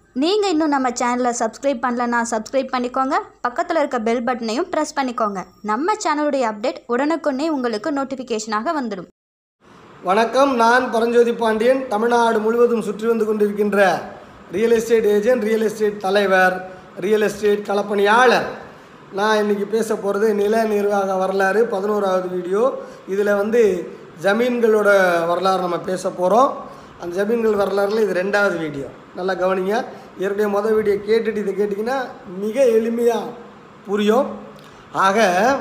நீங்கள் இன்னும் நம்ம சேனலை சப்ஸ்கிரைப் பண்ணலன்னா சப்ஸ்கிரைப் பண்ணிக்கோங்க பக்கத்தில் இருக்க பெல் பட்டனையும் ப்ரெஸ் பண்ணிக்கோங்க நம்ம சேனலுடைய அப்டேட் உடனுக்குடனே உங்களுக்கு நோட்டிஃபிகேஷனாக வந்துடும் வணக்கம் நான் பரஞ்சோதி பாண்டியன் தமிழ்நாடு முழுவதும் சுற்றி வந்து கொண்டிருக்கின்ற real estate agent real estate தலைவர் ரியல் எஸ்டேட் களப்பணியாளர் நான் இன்றைக்கி பேச போகிறது நில நிர்வாக வரலாறு பதினோராவது வீடியோ இதில் வந்து ஜமீன்களோட வரலாறு நம்ம பேச போகிறோம் அந்த ஜமீன்கள் வரலாறுல இது ரெண்டாவது வீடியோ நல்லா கவனிங்க ஏற்கனவே மொதல் வீடியோ கேட்டுட்டு இதை கேட்டிங்கன்னா மிக எளிமையாக புரியும் ஆக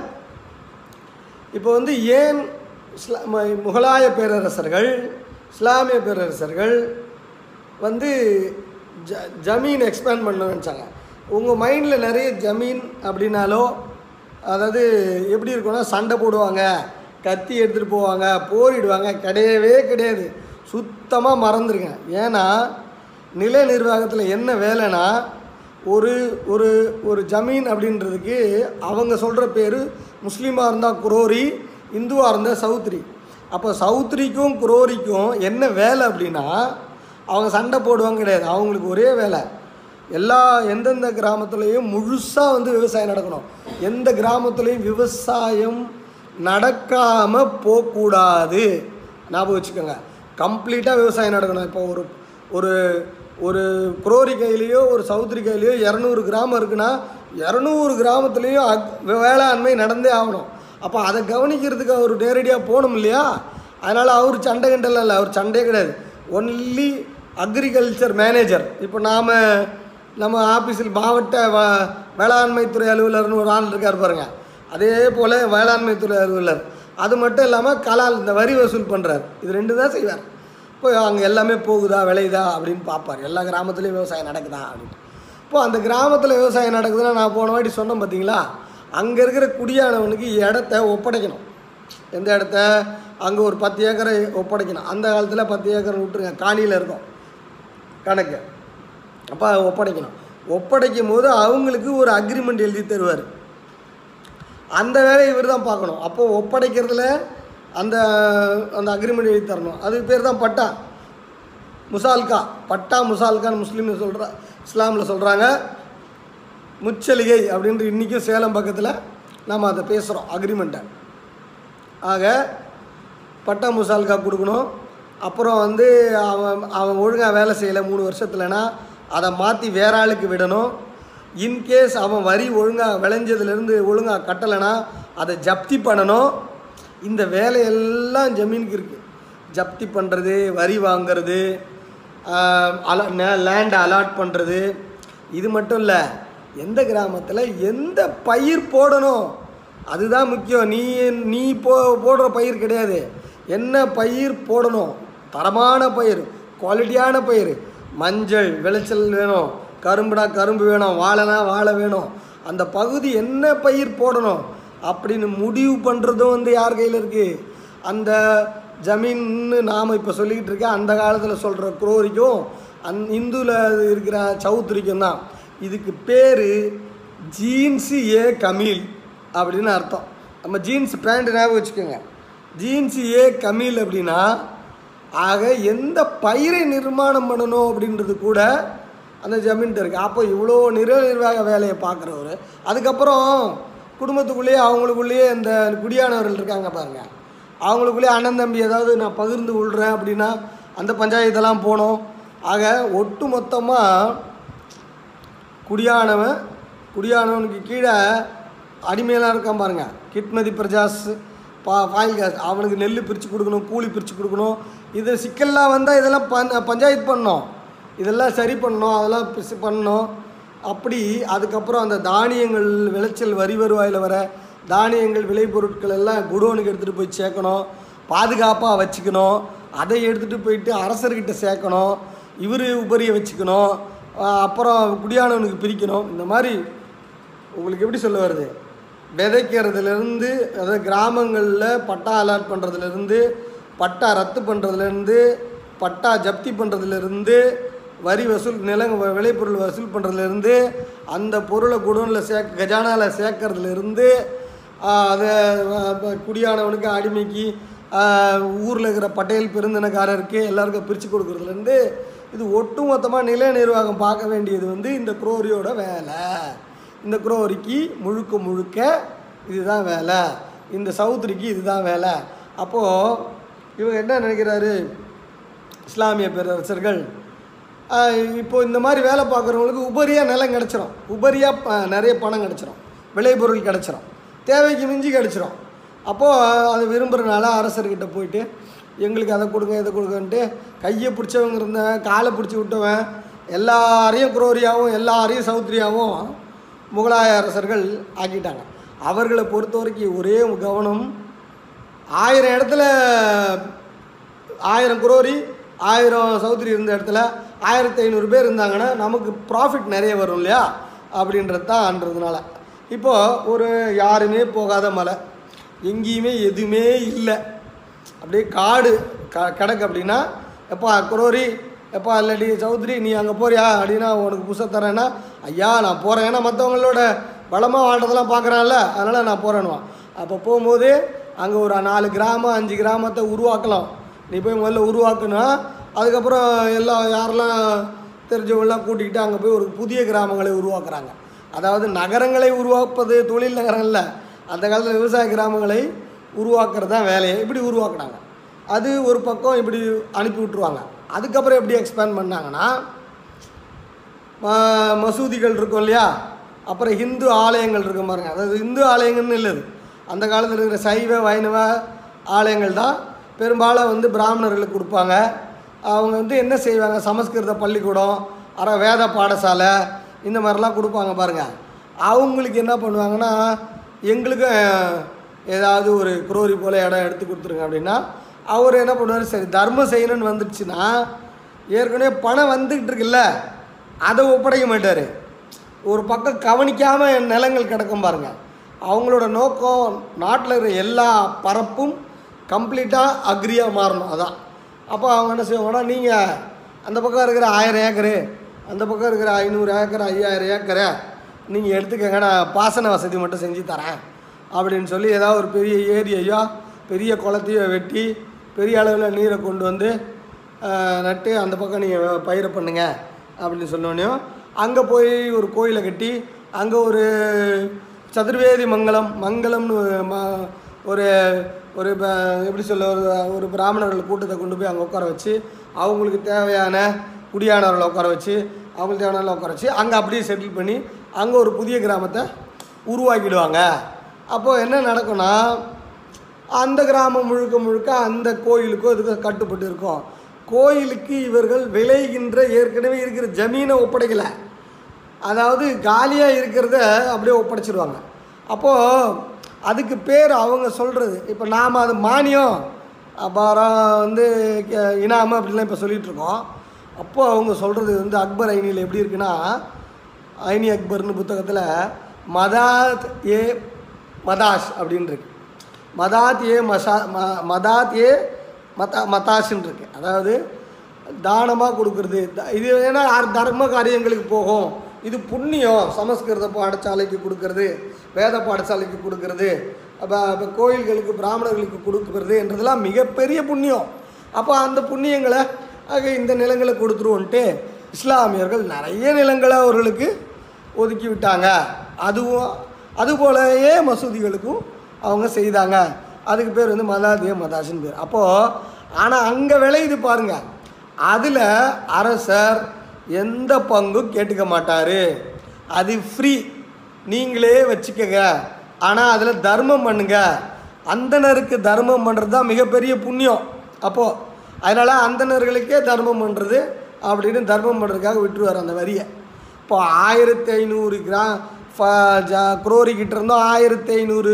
இப்போ வந்து ஏன் இஸ்லா ம- முகலாய பேரரசர்கள் இஸ்லாமிய பேரரசர்கள் வந்து ஜ ஜமீன் எக்ஸ்பேண்ட் பண்ண நினச்சாங்க உங்கள் மைண்டில் நிறைய ஜமீன் அப்படின்னாலோ அதாவது எப்படி இருக்கும்னா சண்டை போடுவாங்க கத்தி எடுத்துகிட்டு போவாங்க போரிடுவாங்க கிடையவே கிடையாது சுத்தமாக மறந்துருங்க ஏன்னா நில நிர்வாகத்தில் என்ன வேலைன்னா ஒரு ஒரு ஒரு ஜமீன் அப்படின்றதுக்கு அவங்க சொல்கிற பேர் முஸ்லீமாக இருந்தால் குரோரி இந்துவாக இருந்தால் சௌத்ரி அப்போ சௌத்ரிக்கும் குரோரிக்கும் என்ன வேலை அப்படின்னா அவங்க சண்டை போடுவாங்க கிடையாது அவங்களுக்கு ஒரே வேலை எல்லா எந்தெந்த கிராமத்துலேயும் முழுசாக வந்து விவசாயம் நடக்கணும் எந்த கிராமத்துலேயும் விவசாயம் நடக்காமல் போகக்கூடாது ஞாபகம் வச்சுக்கோங்க கம்ப்ளீட்டாக விவசாயம் நடக்கணும் இப்போ ஒரு ஒரு ஒரு குரோரி கையிலையோ ஒரு சௌத்ரி கையிலையோ இரநூறு கிராமம் இருக்குன்னா இரநூறு கிராமத்துலேயும் அக் வேளாண்மை நடந்தே ஆகணும் அப்போ அதை கவனிக்கிறதுக்கு அவர் நேரடியாக போகணும் இல்லையா அதனால் அவர் சண்டை கண்டெல்லாம் இல்லை அவர் சண்டையே கிடையாது ஒன்லி அக்ரிகல்ச்சர் மேனேஜர் இப்போ நாம் நம்ம ஆஃபீஸில் மாவட்ட வ வேளாண்மைத்துறை அலுவலர்னு ஒரு ஆள் இருக்கார் பாருங்க அதே போல் வேளாண்மைத்துறை அலுவலர் அது மட்டும் இல்லாமல் கலால் இந்த வரி வசூல் பண்ணுறார் இது ரெண்டு தான் செய்வார் இப்போ அங்கே எல்லாமே போகுதா விளையுதா அப்படின்னு பார்ப்பார் எல்லா கிராமத்துலேயும் விவசாயம் நடக்குதா அப்படின்ட்டு இப்போ அந்த கிராமத்தில் விவசாயம் நடக்குதுன்னா நான் போன வாட்டி சொன்னேன் பார்த்தீங்களா அங்கே இருக்கிற குடியானவனுக்கு இடத்த ஒப்படைக்கணும் எந்த இடத்த அங்கே ஒரு பத்து ஏக்கரை ஒப்படைக்கணும் அந்த காலத்தில் பத்து ஏக்கரை விட்டுருங்க காணியில் இருக்கும் கணக்கு அப்போ அதை ஒப்படைக்கணும் ஒப்படைக்கும் போது அவங்களுக்கு ஒரு அக்ரிமெண்ட் எழுதி தருவார் அந்த வேலையை இவர் தான் பார்க்கணும் அப்போது ஒப்படைக்கிறதுல அந்த அந்த அக்ரிமெண்ட் எழுதி தரணும் அதுக்கு பேர் தான் பட்டா முசால்கா பட்டா முசால்கான்னு முஸ்லீமில் சொல்கிற இஸ்லாமில் சொல்கிறாங்க முச்சலிகை அப்படின்ட்டு இன்றைக்கும் சேலம் பக்கத்தில் நாம் அதை பேசுகிறோம் அக்ரிமெண்ட்டை ஆக பட்டா முசால்கா கொடுக்கணும் அப்புறம் வந்து அவன் அவன் ஒழுங்காக வேலை செய்யலை மூணு வருஷத்துலனா அதை மாற்றி வேற ஆளுக்கு விடணும் இன்கேஸ் அவன் வரி ஒழுங்காக விளைஞ்சதுலேருந்து ஒழுங்காக கட்டலைனா அதை ஜப்தி பண்ணணும் இந்த வேலையெல்லாம் ஜமீனுக்கு இருக்குது ஜப்தி பண்ணுறது வரி வாங்கிறது அலா லேண்டை அலாட் பண்ணுறது இது மட்டும் இல்லை எந்த கிராமத்தில் எந்த பயிர் போடணும் அதுதான் முக்கியம் நீ நீ போ போடுற பயிர் கிடையாது என்ன பயிர் போடணும் தரமான பயிர் குவாலிட்டியான பயிர் மஞ்சள் விளைச்சல் வேணும் கரும்புனா கரும்பு வேணும் வாழைனா வாழை வேணும் அந்த பகுதி என்ன பயிர் போடணும் அப்படின்னு முடிவு பண்ணுறதும் வந்து யார் கையில் இருக்குது அந்த ஜமீன்னு நாம் இப்போ சொல்லிக்கிட்டு இருக்க அந்த காலத்தில் சொல்கிற குரோரிக்கும் அந் இந்துவில் இருக்கிற சௌத்ரிக்கும் தான் இதுக்கு பேர் ஜீன்ஸு ஏ கமீல் அப்படின்னு அர்த்தம் நம்ம ஜீன்ஸ் பேண்ட் ஞாபகம் வச்சுக்கோங்க ஜீன்ஸ் ஏ கமீல் அப்படின்னா ஆக எந்த பயிரை நிர்மாணம் பண்ணணும் அப்படின்றது கூட அந்த ஜமீன்ட்டு இருக்குது அப்போ இவ்வளோ நிற நிர்வாக வேலையை பார்க்குறவர் அதுக்கப்புறம் குடும்பத்துக்குள்ளேயே அவங்களுக்குள்ளேயே இந்த குடியானவர்கள் இருக்காங்க பாருங்க அவங்களுக்குள்ளேயே அண்ணன் தம்பி ஏதாவது நான் பகிர்ந்து கொள்கிறேன் அப்படின்னா அந்த பஞ்சாயத்தெல்லாம் போனோம் ஆக ஒட்டு மொத்தமாக குடியானவன் குடியானவனுக்கு கீழே அடிமையெல்லாம் இருக்கான் பாருங்க கிட்மதி பிரஜாஸ் பா பாய்காஸ் அவனுக்கு நெல் பிரித்து கொடுக்கணும் கூலி பிரித்து கொடுக்கணும் இது சிக்கல்லாம் வந்தால் இதெல்லாம் பஞ் பஞ்சாயத்து பண்ணோம் இதெல்லாம் சரி பண்ணணும் அதெல்லாம் பிசு பண்ணணும் அப்படி அதுக்கப்புறம் அந்த தானியங்கள் விளைச்சல் வரி வருவாயில் வர தானியங்கள் விளைபொருட்கள் எல்லாம் குடோனுக்கு எடுத்துகிட்டு போய் சேர்க்கணும் பாதுகாப்பாக வச்சுக்கணும் அதை எடுத்துகிட்டு போயிட்டு அரசர்கிட்ட சேர்க்கணும் இவர் உபரியை வச்சுக்கணும் அஹ் அப்புறம் குடியானவனுக்கு பிரிக்கணும் இந்த மாதிரி உங்களுக்கு எப்படி சொல்ல வருது விதைக்கிறதுலேருந்து அதாவது கிராமங்களில் பட்டா அலாட் பண்ணுறதுலேருந்து பட்டா ரத்து பண்ணுறதுலேருந்து பட்டா ஜப்தி பண்ணுறதுலேருந்து வரி வசூல் நில விளைபொருள் வசூல் பண்ணுறதுலேருந்து அந்த பொருளை குடோனில் சேர்க்க கஜானாவில் சேர்க்கறதுலேருந்து அதை அஹ், குடியானவனுக்கு அடிமைக்கு ஊரில் இருக்கிற பட்டேல் பெருந்தினக்காரருக்கு எல்லாருக்கும் பிரித்து கொடுக்குறதுலேருந்து இது ஒட்டுமொத்தமாக நில நிர்வாகம் பார்க்க வேண்டியது வந்து இந்த குரோரியோட வேலை இந்த குரோரிக்கு முழுக்க முழுக்க இதுதான் வேலை இந்த சௌத்ரிக்கு இதுதான் வேலை அப்போது இவங்க என்ன நினைக்கிறாரு இஸ்லாமிய பேரரசர்கள் ஆஹ், இப்போ இந்த மாதிரி வேலை பார்க்குறவங்களுக்கு உபரியாக நிலம் கிடச்சிரும் உபரியாக ப- நிறைய பணம் கிடச்சிரும் விளைபொருள் கிடச்சிரும் தேவைக்கு மிஞ்சி கிடச்சிரும் அப்போது அது விரும்புகிறனால அரசர்கிட்ட போயிட்டு எங்களுக்கு அதை கொடுங்க இதை கொடுங்கன்ட்டு கையை பிடிச்சவங்க இருந்தவன் காலை பிடிச்சி விட்டவன் எல்லாரையும் குரோரியாவும் எல்லாரையும் சௌத்ரியாவும் முகலாய அரசர்கள் ஆக்கிட்டாங்க அவர்களை பொறுத்த வரைக்கும் ஒரே கவனம் ஆயிரம் இடத்துல ஆயிரம் குரோரி ஆயிரம் சௌத்ரி இருந்த இடத்துல ஆயிரத்தி ஐநூறு பேர் இருந்தாங்கன்னா நமக்கு ப்ராஃபிட் நிறைய வரும் இல்லையா அப்படின்றது தான்ன்றதுனால இப்போது ஒரு யாருமே போகாத மலை எங்கேயுமே எதுவுமே இல்லை அப்படியே காடு க கிடக்கு அப்படின்னா எப்பா குரோரி எப்பா இல்லாட்டி சௌத்ரி நீ அங்கே போறியா அப்படின்னா உனக்கு புதுசாக தரேன்னா ஐயா நான் போகிறேன் ஏன்னா மற்றவங்களோட பலமாக வாழ்றதெல்லாம் பார்க்குறான்ல அதனால் நான் போகிறேன்னுவான் அப்போ போகும்போது அங்கே ஒரு நாலு கிராமம் அஞ்சு கிராமத்தை உருவாக்கலாம் நீ போய் முதல்ல உருவாக்கணும் அதுக்கப்புறம் எல்லாம் யாரெல்லாம் தெரிஞ்சவங்களாம் கூட்டிக்கிட்டு அங்கே போய் ஒரு புதிய கிராமங்களை உருவாக்குறாங்க அதாவது நகரங்களை உருவாக்குவது தொழில் நகரம் இல்லை அந்த காலத்தில் விவசாய கிராமங்களை உருவாக்குறது தான் வேலையை இப்படி உருவாக்குனாங்க அது ஒரு பக்கம் இப்படி அனுப்பி விட்ருவாங்க அதுக்கப்புறம் எப்படி எக்ஸ்பேண்ட் பண்ணாங்கன்னா ம- மசூதிகள் இருக்கும் இல்லையா அப்புறம் ஹிந்து ஆலயங்கள் இருக்கும் பாருங்க அதாவது இந்து ஆலயங்கள்னு இல்லை இது. அந்த காலத்தில் இருக்கிற சைவ வைணவ ஆலயங்கள் தான் பெரும்பாலும் வந்து பிராமணர்களுக்கு கொடுப்பாங்க அவங்க வந்து என்ன செய்வாங்க சமஸ்கிருத பள்ளிக்கூடம் அற வேத பாடசாலை இந்த மாதிரிலாம் கொடுப்பாங்க பாருங்க அவங்களுக்கு என்ன பண்ணுவாங்கன்னா எங்களுக்கும் ஏதாவது ஒரு குரோரி போல் இடம் எடுத்து கொடுத்துருங்க அப்படின்னா அவர் என்ன பண்ணுவார் சரி தர்மம் செய்யணும்னு வந்துடுச்சுன்னா ஏற்கனவே பணம் வந்துக்கிட்டு இருக்குல்ல அதை ஒப்படைக்க மாட்டார் ஒரு பக்கம் கவனிக்காமல் நிலங்கள் கிடக்கும் பாருங்க அவங்களோட நோக்கம் நாட்டில் இருக்கிற எல்லா பரப்பும் கம்ப்ளீட்டாக அக்ரியாக மாறணும் அதான் அப்போ அவங்க என்ன செய்வாங்கன்னா நீங்கள் அந்த பக்கம் இருக்கிற ஆயிரம் ஏக்கரு அந்த பக்கம் இருக்கிற ஐநூறு ஏக்கர் ஐயாயிரம் ஏக்கரை நீங்கள் எடுத்துக்கங்க நான் பாசன வசதி மட்டும் செஞ்சு தரேன் அப்படின்னு சொல்லி ஏதாவது ஒரு பெரிய ஏரியையோ பெரிய குளத்தையோ வெட்டி பெரிய அளவில் நீரை கொண்டு வந்து ஆஹ், நட்டு அந்த பக்கம் நீங்கள் பயிரை பண்ணுங்க அப்படின்னு சொன்னோடனே அங்கே போய் ஒரு கோயிலை கட்டி அங்கே ஒரு சதுர்வேதி மங்கலம் மங்கலம்னு ம- ஒரு ஒரு ப- எப்படி சொல்ல ஒரு ஒரு பிராமணர்கள் கூட்டத்தை கொண்டு போய் அங்கே உட்கார வச்சு அவங்களுக்கு தேவையான குடியானவர்களை உட்கார வச்சு அவங்களுக்கு தேவையான உட்கார வச்சு அங்கே அப்படியே செட்டில் பண்ணி அங்கே ஒரு புதிய கிராமத்தை உருவாக்கிடுவாங்க அப்போது என்ன நடக்கும்னா அந்த கிராமம் முழுக்க முழுக்க அந்த கோயிலுக்கோ இதுக்கு கட்டுப்பட்டு இருக்கும் கோயிலுக்கு இவர்கள் விளைகின்ற ஏற்கனவே இருக்கிற ஜமீனை ஒப்படைக்கலை அதாவது காலியாக இருக்கிறத அப்படியே ஒப்படைச்சிடுவாங்க அப்போது அதுக்கு பேர் அவங்க சொல்கிறது இப்போ நாம் அது மானியம் அப்புறம் வந்து க- இனாமு அப்படிலாம் இப்போ சொல்லிகிட்டு இருக்கோம் அப்போ அவங்க சொல்கிறது வந்து அக்பர் ஐனியில் எப்படி இருக்குன்னா ஐனி அக்பர்னு புத்தகத்தில் மதாத் ஏ மதாஷ் அப்படின்னு இருக்கு மதாத் ஏ மசா ம மதாத் ஏ மதா மதாஷ்ன்னு இருக்கு அதாவது தானமாக கொடுக்கறது த- இது ஏன்னா அர்- தர்ம காரியங்களுக்கு போகும் இது புண்ணியம் சமஸ்கிருத பாடசாலைக்கு கொடுக்கறது வேத பாடசாலைக்கு கொடுக்கறது அப்போ இப்போ கோயில்களுக்கு பிராமணர்களுக்கு கொடுக்கறது என்றதெல்லாம் மிகப்பெரிய புண்ணியம் அப்போ அந்த புண்ணியங்களை ஆக இந்த நிலங்களை கொடுத்துருவோன்ட்டு இஸ்லாமியர்கள் நிறைய நிலங்களை அவர்களுக்கு ஒதுக்கி விட்டாங்க அதுவும் அதுபோலயே மசூதிகளுக்கும் அவங்க செய்தாங்க அதுக்கு பேர் வந்து மதாதிய மதாசின்னு பேர் அப்போது ஆனால் அங்கே விளையுது பாருங்க அதில் அரசர் எந்த பங்கும் கேட்டுக்க மாட்டார் அது ஃப்ரீ நீங்களே வச்சுக்கங்க ஆனால் அதில் தர்மம் பண்ணுங்க அந்தணருக்கு தர்மம் பண்ணுறது தான் மிகப்பெரிய புண்ணியம் அப்போது அதனால் அந்தணர்களுக்கே தர்மம் பண்ணுறது அப்படின்னு தர்மம் பண்ணுறதுக்காக விட்டுருவார் அந்த வரியை இப்போ ஆயிரத்தி ஐநூறு கிரா ஃப- ஜா- குரோரி கிட்ட இருந்தோம் ஆயிரத்தி ஐநூறு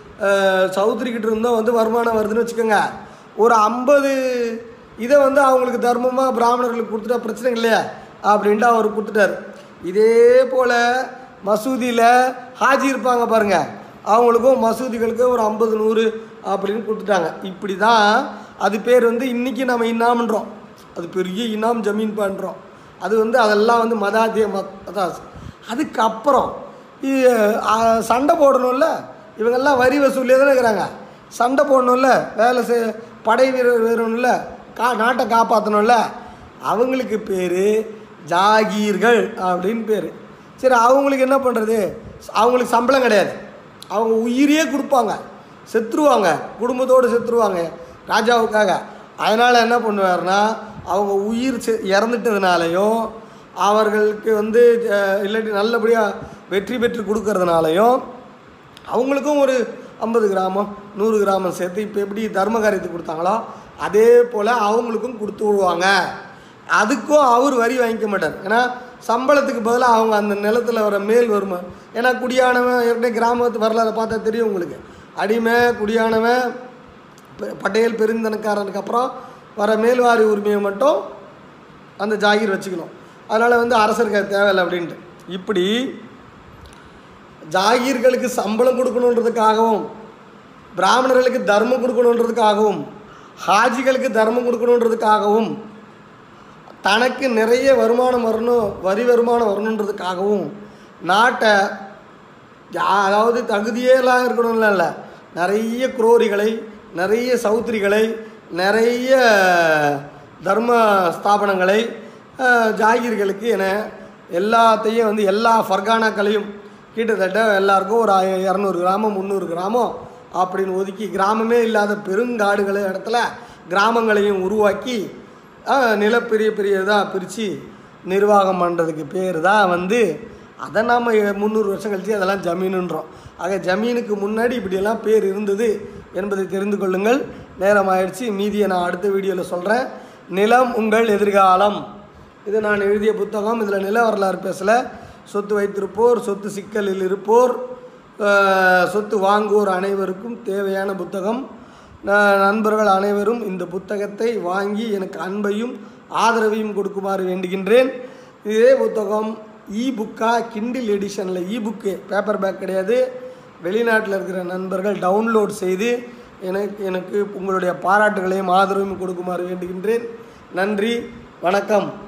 சௌத்ரி கிட்ட இருந்தோம் வந்து வருமானம் வருதுன்னு வச்சுக்கோங்க ஒரு ஐம்பது இதை வந்து அவங்களுக்கு தர்மமாக பிராமணர்களுக்கு கொடுத்துட்டா பிரச்சனை இல்லையா அப்படின்ட்டு அவர் கொடுத்துட்டார் இதே போல் மசூதியில் ஹாஜி இருப்பாங்க பாருங்கள் அவங்களுக்கும் மசூதிகளுக்கு ஒரு ஐம்பது நூறு அப்படின்னு கொடுத்துட்டாங்க இப்படி தான் அது பேர் வந்து இன்றைக்கி நம்ம இன்னாமன்றோம் அது பெரிய இனாம் ஜமீன் பண்ணுறோம் அது வந்து அதெல்லாம் வந்து மதாதிய மதாஸ் அதுக்கப்புறம் இது ஆ, சண்டை போடணும்ல இவங்கெல்லாம் வரி வசூலியே தானே இருக்கிறாங்க சண்டை போடணும்ல வேலை செய் படை வீரர் வேணும்ல கா நாட்டை காப்பாற்றணும்ல அவங்களுக்கு பேர் ஜாகீர்கள் அப்படின்னு பேர் சரி அவங்களுக்கு என்ன பண்ணுறது அவங்களுக்கு சம்பளம் கிடையாது அவங்க உயிரையே கொடுப்பாங்க செத்துருவாங்க குடும்பத்தோடு செத்துருவாங்க ராஜாவுக்காக அதனால் என்ன பண்ணுவார்னா அவங்க உயிர் செ இறந்துட்டதுனாலையும் அவர்களுக்கு வந்து அஹ், இல்லாட்டி நல்லபடியாக வெற்றி பெற்று கொடுக்கறதுனாலையும் அவங்களுக்கும் ஒரு ஐம்பது கிராமம் நூறு கிராமம் சேர்த்து இப்போ எப்படி தர்ம காரியத்துக்கு கொடுத்தாங்களோ அதே போல் அவங்களுக்கும் கொடுத்து விடுவாங்க அதுக்கும் அவர் வரி வாங்கிக்க மாட்டார் ஏன்னா சம்பளத்துக்கு பதிலாக அவங்க அந்த நிலத்தில் வர மேல் வருமா ஏன்னா குடியானவன் ஏற்கனவே கிராமத்து வரலாறு பார்த்தா தெரியும் உங்களுக்கு அடிமை குடியானவன் பெ- பட்டேல் பெருந்தனக்காரனுக்கு அப்புறம் வர மேல்வாரி உரிமையை மட்டும் அந்த ஜாகீர் வச்சுக்கணும் அதனால் வந்து அரசருக்கு அது தேவையில்லை அப்படின்ட்டு இப்படி ஜாகீர்களுக்கு சம்பளம் கொடுக்கணுன்றதுக்காகவும் பிராமணர்களுக்கு தர்மம் கொடுக்கணுன்றதுக்காகவும் ஹாஜிகளுக்கு தர்மம் கொடுக்கணுன்றதுக்காகவும் தனக்கு நிறைய வருமானம் வரணும் வரி வருமானம் வரணுன்றதுக்காகவும் நாட்டை யா- அதாவது தகுதியெல்லாம் இருக்கணும்ல இல்லை நிறைய குரோரிகளை நிறைய சௌத்ரிகளை நிறைய தர்ம ஸ்தாபனங்களை அஹ், ஜாகீர்களுக்கு என எல்லாத்தையும் வந்து எல்லா ஃபர்கானாக்களையும் கிட்டத்தட்ட எல்லாருக்கும் ஒரு ஆய- இரநூறு கிராமம் முந்நூறு கிராமம் அப்படின்னு ஒதுக்கி கிராமமே இல்லாத பெருங்காடுகள் இடத்துல கிராமங்களையும் உருவாக்கி அஹ், நில பெரிய பெரிய இதாக பிரித்து நிர்வாகம் பண்ணுறதுக்கு பேர் தான் வந்து அதை நாம் முந்நூறு வருஷம் கழிச்சு அதெல்லாம் ஜமீனுன்றோம் ஆக ஜமீனுக்கு முன்னாடி இப்படியெல்லாம் பேர் இருந்தது என்பதை தெரிந்து கொள்ளுங்கள் நேரம் ஆயிடுச்சு மீதியை நான் அடுத்த வீடியோவில் சொல்கிறேன் நிலம் உங்கள் எதிர்காலம் இது நான் எழுதிய புத்தகம் இதில் நில வரலாறு பேசல சொத்து வைத்திருப்போர் சொத்து சிக்கலில் இருப்போர் அஹ், சொத்து வாங்குவோர் அனைவருக்கும் தேவையான புத்தகம் ந- நண்பர்கள் அனைவரும் இந்த புத்தகத்தை வாங்கி எனக்கு அன்பையும் ஆதரவையும் கொடுக்குமாறு வேண்டுகின்றேன் இதே புத்தகம் இ புக்கா கிண்டில் எடிஷனில் இ புக்கு பேப்பர் பேக் கிடையாது வெளிநாட்டில் இருக்கிற நண்பர்கள் டவுன்லோட் செய்து எனக்கு எனக்கு உங்களுடைய பாராட்டுகளையும் ஆதரவையும் கொடுக்குமாறு வேண்டுகின்றேன் நன்றி வணக்கம்